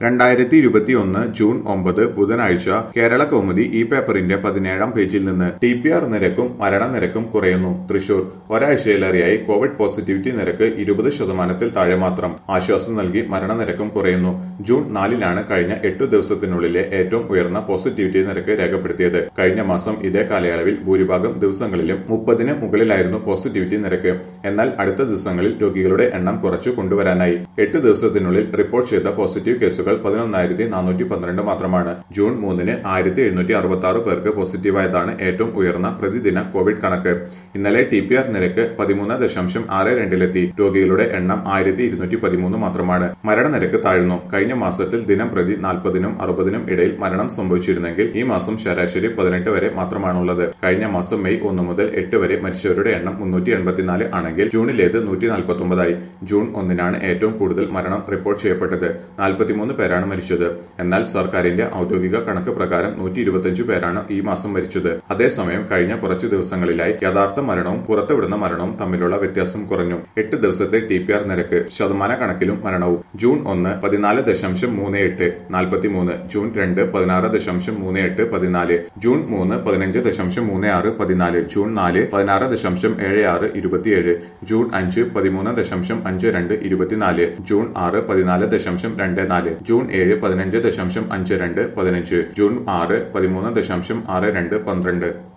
രണ്ടായിരത്തി ഇരുപത്തിയൊന്ന് ജൂൺ ഒമ്പത് ബുധനാഴ്ച കേരള കൗമുദി ഈ പേപ്പറിന്റെ പതിനേഴാം പേജിൽ നിന്ന് ടി പി ആർ നിരക്കും മരണനിരക്കും കുറയുന്നു തൃശൂർ ഒരാഴ്ചയിലേറെയായി കോവിഡ് പോസിറ്റിവിറ്റി നിരക്ക് ഇരുപത് ശതമാനത്തിൽ താഴെ മാത്രം ആശ്വാസം നൽകി മരണനിരക്കും കുറയുന്നു ജൂൺ നാലിനാണ് കഴിഞ്ഞ എട്ടു ദിവസത്തിനുള്ളിലെ ഏറ്റവും ഉയർന്ന പോസിറ്റിവിറ്റി നിരക്ക് രേഖപ്പെടുത്തിയത് കഴിഞ്ഞ മാസം ഇതേ കാലയളവിൽ ഭൂരിഭാഗം ദിവസങ്ങളിലും മുപ്പതിന് മുകളിലായിരുന്നു പോസിറ്റിവിറ്റി നിരക്ക് എന്നാൽ അടുത്ത ദിവസങ്ങളിൽ രോഗികളുടെ എണ്ണം കുറച്ചു കൊണ്ടുവരാനായി എട്ട് ദിവസത്തിനുള്ളിൽ റിപ്പോർട്ട് ചെയ്ത പോസിറ്റീവ് കേസുകൾ പതിനൊന്നായിരത്തി നാനൂറ്റി പന്ത്രണ്ട് മാത്രമാണ് ജൂൺ മൂന്നിന് ആയിരത്തി എഴുന്നൂറ്റി അറുപത്തി ആറ് പേർക്ക് പോസിറ്റീവായതാണ് ഏറ്റവും ഉയർന്ന പ്രതിദിന കോവിഡ് കണക്ക് ഇന്നലെ ടി പി ആർ നിരക്ക് പതിമൂന്ന് ദശാംശം ആറ് രണ്ടിലെത്തി രോഗികളുടെ എണ്ണം ആയിരത്തി ഇരുന്നൂറ്റി പതിമൂന്ന് മാത്രമാണ് മരണനിരക്ക് താഴ്ന്നു കഴിഞ്ഞ മാസത്തിൽ ദിനം പ്രതി നാൽപ്പതിനും അറുപതിനും ഇടയിൽ മരണം സംഭവിച്ചിരുന്നെങ്കിൽ ഈ മാസം ശരാശരി പതിനെട്ട് വരെ മാത്രമാണുള്ളത് കഴിഞ്ഞ മാസം മെയ് ഒന്ന് മുതൽ എട്ട് വരെ മരിച്ചവരുടെ എണ്ണം മുന്നൂറ്റി എൺപത്തിനാല് ആണെങ്കിൽ ജൂണിലേത് നൂറ്റി നാൽപ്പത്തി ഒമ്പതായി ജൂൺ ഒന്നിനാണ് ഏറ്റവും കൂടുതൽ മരണം റിപ്പോർട്ട് ചെയ്യപ്പെട്ടത് നാൽപ്പത്തിമൂന്ന് പേരാണ് മരിച്ചത് എന്നാൽ സർക്കാരിന്റെ ഔദ്യോഗിക കണക്ക് പ്രകാരം നൂറ്റി ഇരുപത്തിയഞ്ച് പേരാണ് ഈ മാസം മരിച്ചത് അതേസമയം കഴിഞ്ഞ കുറച്ചു ദിവസങ്ങളിലായി യഥാർത്ഥ മരണവും പുറത്തുവിടുന്ന മരണവും തമ്മിലുള്ള വ്യത്യാസം കുറഞ്ഞു എട്ട് ദിവസത്തെ ടി പി ആർ നിരക്ക് ശതമാന കണക്കിലും മരണവും ജൂൺ ഒന്ന് പതിനാല് ദശാംശം മൂന്ന് എട്ട് നാൽപ്പത്തിമൂന്ന് ജൂൺ രണ്ട് പതിനാറ് ദശാംശം മൂന്ന് എട്ട് പതിനാല് ജൂൺ മൂന്ന് പതിനഞ്ച് ദശാംശം മൂന്ന് ആറ് പതിനാല് ജൂൺ നാല് പതിനാറ് ദശാംശം ഏഴ് ആറ് ഇരുപത്തിയേഴ് ജൂൺ അഞ്ച് പതിമൂന്ന് ദശാംശം അഞ്ച് രണ്ട് ഇരുപത്തിനാല് ജൂൺ ആറ് പതിനാല് ദശാംശം രണ്ട് നാല് ജൂൺ ഏഴ് പതിനഞ്ച് ദശാംശം അഞ്ച് രണ്ട് പതിനഞ്ച് ജൂൺ ആറ് പതിമൂന്ന് ദശാംശം ആറ് രണ്ട് പന്ത്രണ്ട്